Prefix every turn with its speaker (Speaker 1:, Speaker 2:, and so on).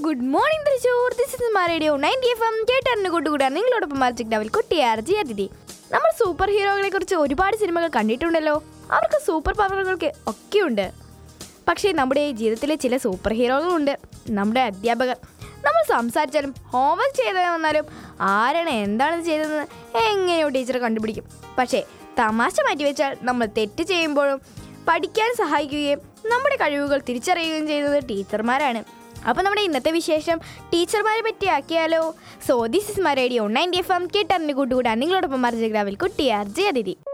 Speaker 1: good morning Thrissur this is my radio ninety F M കേട്ടറിന് കൂട്ടുകൂടാൻ നിങ്ങളോടൊപ്പം മറിച്ചിട്ടാവിൽ കുട്ടിയാർജി അതിഥി നമ്മൾ സൂപ്പർ ഹീറോകളെ കുറിച്ച് ഒരുപാട് സിനിമകൾ കണ്ടിട്ടുണ്ടല്ലോ അവർക്ക് സൂപ്പർ പവറുകൾക്ക് ഒക്കെയുണ്ട് പക്ഷേ നമ്മുടെ ജീവിതത്തിലെ ചില സൂപ്പർ ഹീറോകളുണ്ട് നമ്മുടെ അധ്യാപകർ നമ്മൾ സംസാരിച്ചാലും ഹോംവർക്ക് ചെയ്ത് വന്നാലും ആരാണ് എന്താണ് ചെയ്തതെന്ന് എങ്ങനെയോ ടീച്ചർ കണ്ടുപിടിക്കും പക്ഷേ തമാശ മാറ്റിവെച്ചാൽ നമ്മൾ തെറ്റ് ചെയ്യുമ്പോഴും പഠിക്കാൻ സഹായിക്കുകയും നമ്മുടെ കഴിവുകൾ തിരിച്ചറിയുകയും ചെയ്യുന്നത് ടീച്ചർമാരാണ് അപ്പോൾ നമ്മുടെ ഇന്നത്തെ വിശേഷം ടീച്ചർമാരെ പറ്റി ആക്കിയാലോ so this is my radio ninety F M കേട്ടറിന് കൂട്ടുകൂടാൻ നിങ്ങളോടൊപ്പം മറിച്ച് ഗ്രാവിൽ കുട്ടി അർജി അതിഥി